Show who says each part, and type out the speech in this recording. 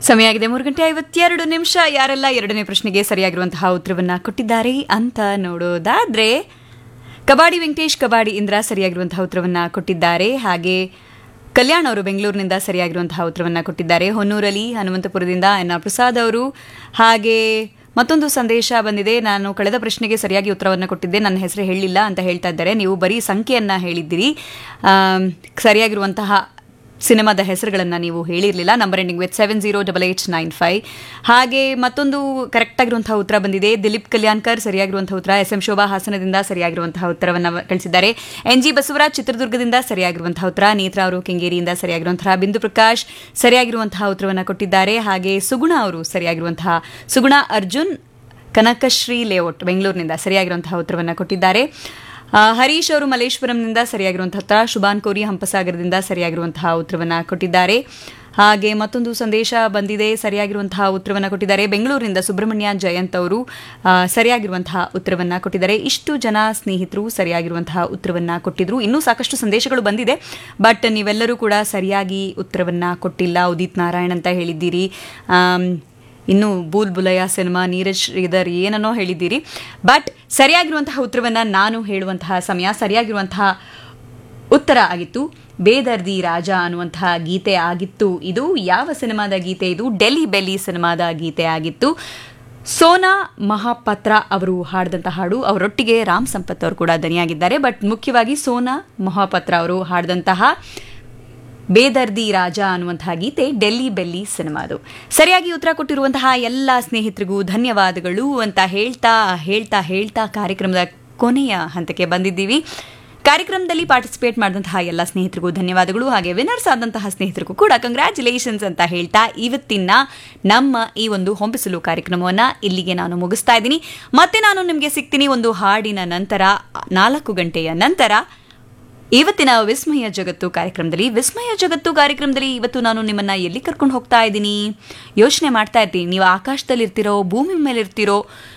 Speaker 1: ಸಮಯ ಆಗಿದೆ ಮೂರು ಗಂಟೆ ಐವತ್ತೆರಡು ನಿಮಿಷ ಯಾರೆಲ್ಲ ಎರಡನೇ ಪ್ರಶ್ನೆಗೆ ಸರಿಯಾಗಿರುವಂತಹ ಉತ್ತರವನ್ನ ಕೊಟ್ಟಿದ್ದಾರೆ ಅಂತ ನೋಡೋದಾದ್ರೆ ಕಬಾಡಿ ವೆಂಕಟೇಶ್ ಕಬಾಡಿ ಇಂದ್ರ ಸರಿಯಾಗಿರುವಂತಹ ಉತ್ತರವನ್ನ ಕೊಟ್ಟಿದ್ದಾರೆ ಹಾಗೆ ಕಲ್ಯಾಣ್ ಅವರು ಬೆಂಗಳೂರಿನಿಂದ ಸರಿಯಾಗಿರುವಂತಹ ಉತ್ತರವನ್ನ ಕೊಟ್ಟಿದ್ದಾರೆ ಹೊನ್ನೂರಲ್ಲಿ ಹನುಮಂತಪುರದಿಂದ ಎನ್ ಆರ್ ಪ್ರಸಾದ್ ಅವರು ಹಾಗೆ ಮತ್ತೊಂದು ಸಂದೇಶ ಬಂದಿದೆ ನಾನು ಕಳೆದ ಪ್ರಶ್ನೆಗೆ ಸರಿಯಾಗಿ ಉತ್ತರವನ್ನು ಕೊಟ್ಟಿದ್ದೆ ನನ್ನ ಹೆಸರು ಹೇಳಿಲ್ಲ ಅಂತ ಹೇಳ್ತಾ ಇದ್ದಾರೆ ನೀವು ಬರೀ ಸಂಖ್ಯೆಯನ್ನ ಹೇಳಿದ್ದೀರಿ ಆಮ್, ಸರಿಯಾಗಿರುವಂತಹ ಸಿನಿಮಾದ ಹೆಸರುಗಳನ್ನು ನೀವು ಹೇಳಿರಲಿಲ್ಲ number ending with seven zero double eight nine five ಹಾಗೆ ಮತ್ತೊಂದು ಕರೆಕ್ಟ್ ಆಗಿರುವಂತಹ ಉತ್ತರ ಬಂದಿದೆ ದಿಲೀಪ್ ಕಲ್ಯಾಣ್ಕರ್ ಸರಿಯಾಗಿರುವಂತಹ ಉತ್ತರ ಎಸ್ ಎಂ ಶೋಭಾ ಹಾಸನದಿಂದ ಸರಿಯಾಗಿರುವಂತಹ ಉತ್ತರವನ್ನು ಕಳಿಸಿದ್ದಾರೆ ಎನ್ ಜಿ ಬಸವರಾಜ್ ಚಿತ್ರದುರ್ಗದಿಂದ ಸರಿಯಾಗಿರುವಂತಹ ಉತ್ತರ ನೇತ್ರ ಅವರು ಕೆಂಗೇರಿಯಿಂದ ಸರಿಯಾಗಿರುವಂತಹ ಬಿಂದು ಪ್ರಕಾಶ್ ಸರಿಯಾಗಿರುವಂತಹ ಉತ್ತರವನ್ನು ಕೊಟ್ಟಿದ್ದಾರೆ ಹಾಗೆ ಸುಗುಣ ಅವರು ಸರಿಯಾಗಿರುವಂತಹ ಸುಗುಣ ಅರ್ಜುನ್ ಕನಕಶ್ರೀ ಲೇಔಟ್ ಬೆಂಗಳೂರಿನಿಂದ ಸರಿಯಾಗಿರುವಂತಹ ಉತ್ತರವನ್ನು ಕೊಟ್ಟಿದ್ದಾರೆ ಆ, ಹರೀಶ್ ಅವರು ಮಲೇಶ್ವರಂನಿಂದ ಸರಿಯಾಗಿರುವಂತಹ ಉತ್ತರ ಶುಭಾನ್ ಕೋರಿ ಹಂಪಸಾಗರದಿಂದ ಸರಿಯಾಗಿರುವಂತಹ ಉತ್ತರವನ್ನು ಕೊಟ್ಟಿದ್ದಾರೆ ಹಾಗೆ ಮತ್ತೊಂದು ಸಂದೇಶ ಬಂದಿದೆ ಸರಿಯಾಗಿರುವಂತಹ ಉತ್ತರವನ್ನು ಕೊಟ್ಟಿದ್ದಾರೆ ಬೆಂಗಳೂರಿನಿಂದ ಸುಬ್ರಹ್ಮಣ್ಯ ಜಯಂತ್ ಅವರು ಆ, ಸರಿಯಾಗಿರುವಂತಹ ಉತ್ತರವನ್ನು ಕೊಟ್ಟಿದ್ದಾರೆ ಇಷ್ಟು ಜನ ಸ್ನೇಹಿತರು ಸರಿಯಾಗಿರುವಂತಹ ಉತ್ತರವನ್ನು ಕೊಟ್ಟಿದ್ರು ಇನ್ನೂ ಸಾಕಷ್ಟು ಸಂದೇಶಗಳು ಬಂದಿದೆ ಬಟ್ ನೀವೆಲ್ಲರೂ ಕೂಡ ಸರಿಯಾಗಿ ಉತ್ತರವನ್ನು ಕೊಟ್ಟಿಲ್ಲ ಉದಿತ್ ನಾರಾಯಣ್ ಅಂತ ಹೇಳಿದ್ದೀರಿ ಆಮ್, ಇನ್ನು ಬೂಲ್ ಬುಲಯ ಸಿನಿಮಾ ನೀರಜ್ ಶ್ರೀಧರ್ ಏನನ್ನೋ ಹೇಳಿದ್ದೀರಿ ಬಟ್ ಸರಿಯಾಗಿರುವಂತಹ ಉತ್ತರವನ್ನು ನಾನು ಹೇಳುವಂತಹ ಸಮಯ ಸರಿಯಾಗಿರುವಂತಹ ಉತ್ತರ ಆಗಿತ್ತು ಬೇದರ್ದಿ ರಾಜ ಅನ್ನುವಂತಹ ಗೀತೆ ಆಗಿತ್ತು ಇದು ಯಾವ ಸಿನಿಮಾದ ಗೀತೆ ಇದು ಡೆಲ್ಲಿ ಬೆಲ್ಲಿ ಸಿನಿಮಾದ ಗೀತೆ ಆಗಿತ್ತು ಸೋನಾ ಮಹಾಪತ್ರ ಅವರು ಹಾಡಿದಂತಹ ಹಾಡು ಅವರೊಟ್ಟಿಗೆ ರಾಮ್ ಸಂಪತ್ ಅವರು ಕೂಡ ದನಿಯಾಗಿದ್ದಾರೆ ಬಟ್ ಮುಖ್ಯವಾಗಿ ಸೋನಾ ಮಹಾಪತ್ರ ಅವರು ಹಾಡಿದಂತಹ ಬೇದರ್ದಿ ರಾಜ ಅನ್ನುವಂತಹ ಗೀತೆ ಡೆಲ್ಲಿ ಬೆಲ್ಲಿ ಸಿನಿಮಾದು ಸರಿಯಾಗಿ ಉತ್ತರ ಕೊಟ್ಟಿರುವಂತಹ ಎಲ್ಲ ಸ್ನೇಹಿತರಿಗೂ ಧನ್ಯವಾದಗಳು ಅಂತ ಹೇಳ್ತಾ ಹೇಳ್ತಾ ಹೇಳ್ತಾ ಕಾರ್ಯಕ್ರಮದ ಕೊನೆಯ ಹಂತಕ್ಕೆ ಬಂದಿದ್ದೀವಿ ಕಾರ್ಯಕ್ರಮದಲ್ಲಿ ಪಾರ್ಟಿಸಿಪೇಟ್ ಮಾಡಿದಂತಹ ಎಲ್ಲ ಸ್ನೇಹಿತರಿಗೂ ಧನ್ಯವಾದಗಳು ಹಾಗೆ ವಿನರ್ಸ್ ಆದಂತಹ ಸ್ನೇಹಿತರಿಗೂ ಕೂಡ ಕಂಗ್ರ್ಯಾಚುಲೇಷನ್ಸ್ ಅಂತ ಹೇಳ್ತಾ ಇವತ್ತಿನ ನಮ್ಮ ಈ ಒಂದು ಹೊಂಬಿಸಲು ಕಾರ್ಯಕ್ರಮವನ್ನ ಇಲ್ಲಿಗೆ ನಾನು ಮುಗಿಸ್ತಾ ಇದ್ದೀನಿ ಮತ್ತೆ ನಾನು ನಿಮಗೆ ಸಿಗ್ತೀನಿ ಒಂದು ಹಾಡಿನ ನಂತರ ನಾಲ್ಕು ಗಂಟೆಯ ನಂತರ ಇವತ್ತಿನ ವಿಸ್ಮಯ ಜಗತ್ತು ಕಾರ್ಯಕ್ರಮದಲ್ಲಿ ವಿಸ್ಮಯ ಜಗತ್ತು ಕಾರ್ಯಕ್ರಮದಲ್ಲಿ ಇವತ್ತು ನಾನು ನಿಮ್ಮನ್ನ ಎಲ್ಲಿ ಕರ್ಕೊಂಡು ಹೋಗ್ತಾ ಇದ್ದೀನಿ ಯೋಚನೆ ಮಾಡ್ತಾ ಇರ್ತೀನಿ ನೀವು ಆಕಾಶದಲ್ಲಿ ಇರ್ತಿರೋ ಭೂಮಿ ಮೇಲೆ ಇರ್ತಿರೋ